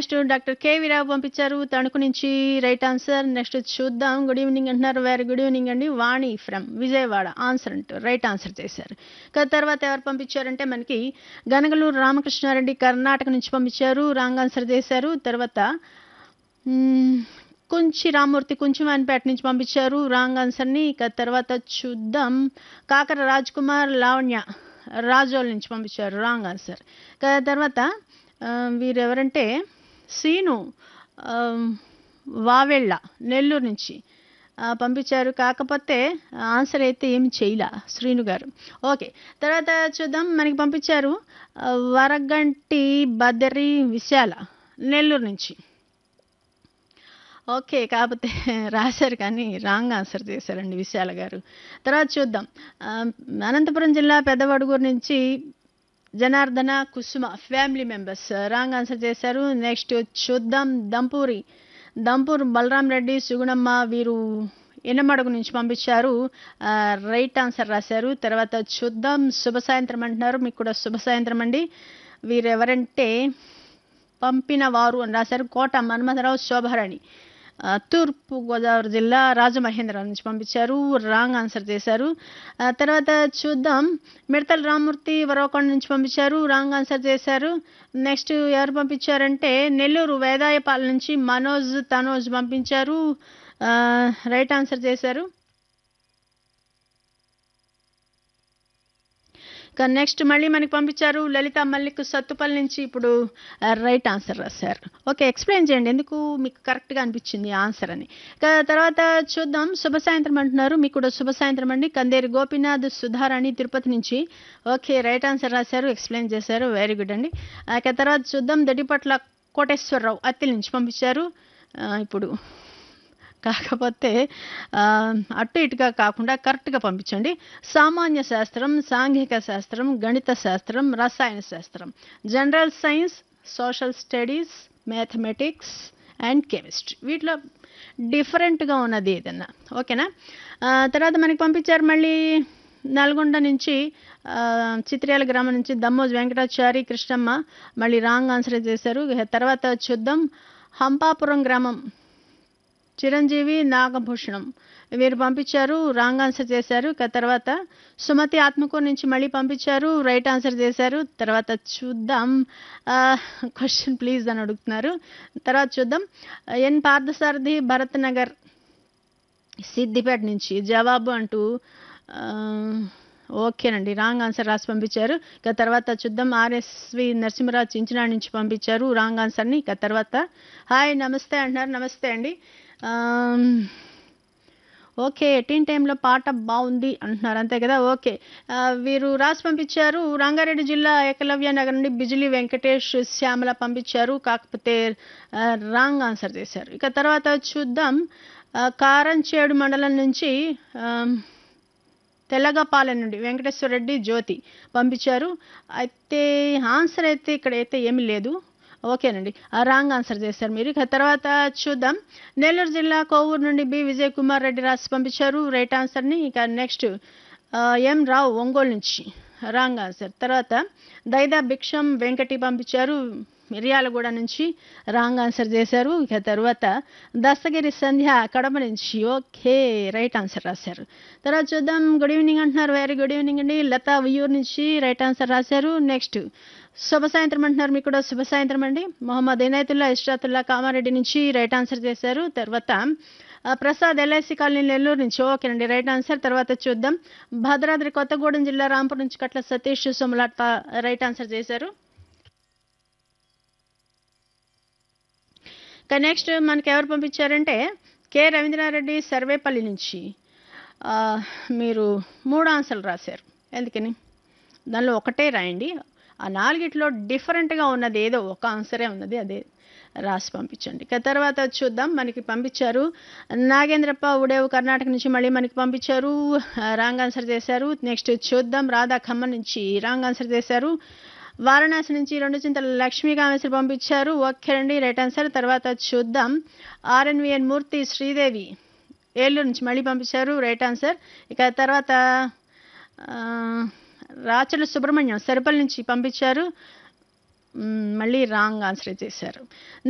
next doctor కే వీరావు పంపించారు తణుకు నుంచి right answer next చూద్దాం గుడ్ ఈవినింగ్ అంటున్నారు వెరీ గుడ్ ఈవినింగ్ అండి వాణి ఫ్రమ్ విజయవాడ ఆన్సర్ అంటూ రైట్ ఆన్సర్ చేశారు ఇక తర్వాత ఎవరు పంపించారంటే మనకి గనగలూరు రామకృష్ణారెడ్డి కర్ణాటక నుంచి పంపించారు రాంగ్ ఆన్సర్ చేశారు తర్వాత మ్మ్, కుంచి రామూర్తి కుంచిమాన్పేట నుంచి పంపించారు రాంగ్ ఆన్సర్ని ఇక తర్వాత చూద్దాం కాకర రాజ్ కుమార్ లావణ్య రాజోల్ నుంచి పంపించారు రాంగ్ ఆన్సర్ ఇక తర్వాత ఆ, వీరెవరంటే సీను ఆ, వావెళ్ళ నెల్లూరు నుంచి ఆ, పంపించారు కాకపోతే ఆన్సర్ అయితే ఏమి చేయలే శ్రీను గారు ఓకే తర్వాత చూద్దాం మనకి పంపించారు ఆ, వరగంటి బద్దరి విశాల నెల్లూరు నుంచి ఓకే కాకపోతే రాశారు కానీ రాంగ్ ఆన్సర్ చేశారండి విశాల గారు తర్వాత చూద్దాం ఆ, అనంతపురం జిల్లా పెద్దవడుగూరు నుంచి Janardhana Kusuma family members wrong answer చేశారు నెక్స్ట్ చూద్దాం దంపూరి దంపూర్ బలరాం రెడ్డి సుగుణమ్మ వీరు ఎనమడుగు నుంచి పంపించారు ఆ, రైట్ ఆన్సర్ రాశారు తర్వాత చూద్దాం శుభ సాయంత్రం అంటున్నారు మీకు కూడా శుభ సాయంత్రం అండి వీరు ఎవరంటే పంపిన వారు అని రాశారు కోట మన్మథరావు శోభారాణి ఆ, తూర్పు గోదావరి జిల్లా రాజమహేంద్రం నుంచి పంపించారు రాంగ్ ఆన్సర్ చేశారు ఆ, తర్వాత చూద్దాం మిడతల రామూర్తి వరవకొండ నుంచి పంపించారు రాంగ్ ఆన్సర్ చేశారు నెక్స్ట్ ఎవరు పంపించారంటే నెల్లూరు వేదాయపాల నుంచి మనోజ్ తనోజ్ పంపించారు ఆ, రైట్ ఆన్సర్ చేశారు ఇక నెక్స్ట్ మళ్ళీ మనకి పంపించారు లలిత మల్లిక్ సత్తుపల్లి నుంచి ఇప్పుడు ఆ, రైట్ ఆన్సర్ రాశారు ఓకే ఎక్స్ప్లెయిన్ చేయండి ఎందుకు మీకు కరెక్ట్గా అనిపించింది ఆన్సర్ అని ఇక తర్వాత చూద్దాం శుభ సాయంత్రం అంటున్నారు మీకు కూడా శుభ సాయంత్రం అండి కందేరి గోపీనాథ్ సుధారాణి తిరుపతి నుంచి ఓకే రైట్ ఆన్సర్ రాశారు ఎక్స్ప్లెయిన్ చేశారు వెరీ గుడ్ అండి ఆ, ఇక తర్వాత చూద్దాం దడిపట్ల కోటేశ్వరరావు అత్తిలి నుంచి పంపించారు ఆ, ఇప్పుడు కాకపోతే ఆ, అటు ఇటుగా కాకుండా కరెక్ట్గా పంపించండి సామాన్య శాస్త్రం సాంఘిక శాస్త్రం గణిత శాస్త్రం రసాయన శాస్త్రం general science social studies mathematics and chemistry వీటిలో డిఫరెంట్గా ఉన్నది ఏదన్నా ఓకేనా ఆ, తర్వాత మనకి పంపించారు మళ్ళీ నల్గొండ నుంచి ఆ, చిత్ర్యాల గ్రామం నుంచి దమ్మోజ్ వెంకటాచారి కృష్ణమ్మ మళ్ళీ రాంగ్ ఆన్సర్ చేశారు ఇక తర్వాత చూద్దాం హంపాపురం గ్రామం చిరంజీవి నాగభూషణం వీరు పంపించారు రాంగ్ ఆన్సర్ చేశారు ఇక తర్వాత సుమతి ఆత్మకూరు నుంచి మళ్ళీ పంపించారు రైట్ ఆన్సర్ చేశారు తర్వాత చూద్దాం క్వశ్చన్ ప్లీజ్ అని అడుగుతున్నారు తర్వాత చూద్దాం ఎన్ పార్థసారథి భరత్ నగర్ సిద్దిపేట నుంచి జవాబు అంటూ ఆ, ఓకేనండి రాంగ్ ఆన్సర్ రాసి పంపించారు ఇక తర్వాత చూద్దాం ఆర్ఎస్వి నరసింహరావు చించినాడు నుంచి పంపించారు రాంగ్ ఆన్సర్ని ఇక తర్వాత హాయ్ నమస్తే అంటున్నారు నమస్తే అండి ఆమ్, ఓకే ఎయిటీన్ టైంలో పాట బాగుంది అంటున్నారు అంతే కదా ఓకే ఆ, వీరు రాసి పంపించారు రంగారెడ్డి జిల్లా ఏకలవ్య నగర్ నుండి బిజిలీ వెంకటేష్ శ్యామల పంపించారు కాకపోతే ఆ, రాంగ్ ఆన్సర్ చేశారు ఇక తర్వాత చూద్దాం ఆ, కారంచేడు మండలం నుంచి ఆమ్, తెల్లగపాలెం నుండి వెంకటేశ్వర రెడ్డి జ్యోతి పంపించారు అయితే ఆన్సర్ అయితే ఇక్కడైతే ఏమీ లేదు ఓకేనండి ఆ రాంగ్ ఆన్సర్ చేశారు మీరు ఇక తర్వాత చూద్దాం నెల్లూరు జిల్లా కోవూరు నుండి బి విజయ్ కుమార్ రెడ్డి రాసి పంపించారు రైట్ ఆన్సర్ని ఇక నెక్స్ట్ ఆ, ఎం రావు ఒంగోలు నుంచి రాంగ్ ఆన్సర్ తర్వాత దైదా భిక్షం వెంకటి పంపించారు మిర్యాలగూడ నుంచి రాంగ్ ఆన్సర్ చేశారు ఇక తర్వాత దస్తగిరి సంధ్య కడప నుంచి ఓకే రైట్ ఆన్సర్ రాశారు తర్వాత చూద్దాం గుడ్ ఈవినింగ్ అంటున్నారు వెరీ గుడ్ ఈవినింగ్ అండి లతా ఉయ్యూరు నుంచి రైట్ ఆన్సర్ రాశారు నెక్స్ట్ శుభ సాయంత్రం అంటున్నారు మీకు కూడా శుభ సాయంత్రం అండి మొహమ్మద్ ఇనాయతుల్లా ఇష్రాతుల్లా కామారెడ్డి నుంచి రైట్ ఆన్సర్ చేశారు తర్వాత ఆ, ప్రసాద్ ఎల్ఐసి కాలనీ నెల్లూరు నుంచి ఓకేనండి రైట్ ఆన్సర్ తర్వాత చూద్దాం భద్రాద్రి కొత్తగూడెం జిల్లా రాంపూర్ నుంచి కట్ల సతీష్ సోమలత రైట్ ఆన్సర్ చేశారు ఇక నెక్స్ట్ మనకి ఎవరు పంపించారంటే కె రవీంద్రారెడ్డి సర్వేపల్లి నుంచి ఆ, మీరు మూడు ఆన్సర్లు రాశారు ఎందుకని దానిలో ఒకటే రాయండి ఆ నాలుగిట్లో డిఫరెంట్గా ఉన్నది ఏదో ఒక ఆన్సరే ఉన్నది అదే రాసి పంపించండి ఇక తర్వాత చూద్దాం మనకి పంపించారు నాగేంద్రప్ప ఉడేవు కర్ణాటక నుంచి మళ్ళీ మనకి పంపించారు ఆ, రాంగ్ ఆన్సర్ చేశారు నెక్స్ట్ చూద్దాం రాధా ఖమ్మం నుంచి రాంగ్ ఆన్సర్ చేశారు వారణాసి నుంచి రెండు చింతల లక్ష్మీ కామేశ్వరి పంపించారు ఓకే అండి రైట్ ఆన్సర్ తర్వాత చూద్దాం ఆర్ఎన్విఎన్ మూర్తి శ్రీదేవి ఏలూరు నుంచి మళ్ళీ పంపించారు రైట్ ఆన్సర్ ఇక తర్వాత ఆ, రాచల సుబ్రహ్మణ్యం సరిపల్లి నుంచి పంపించారు మ్, మళ్ళీ రాంగ్ ఆన్సర్ చేశారు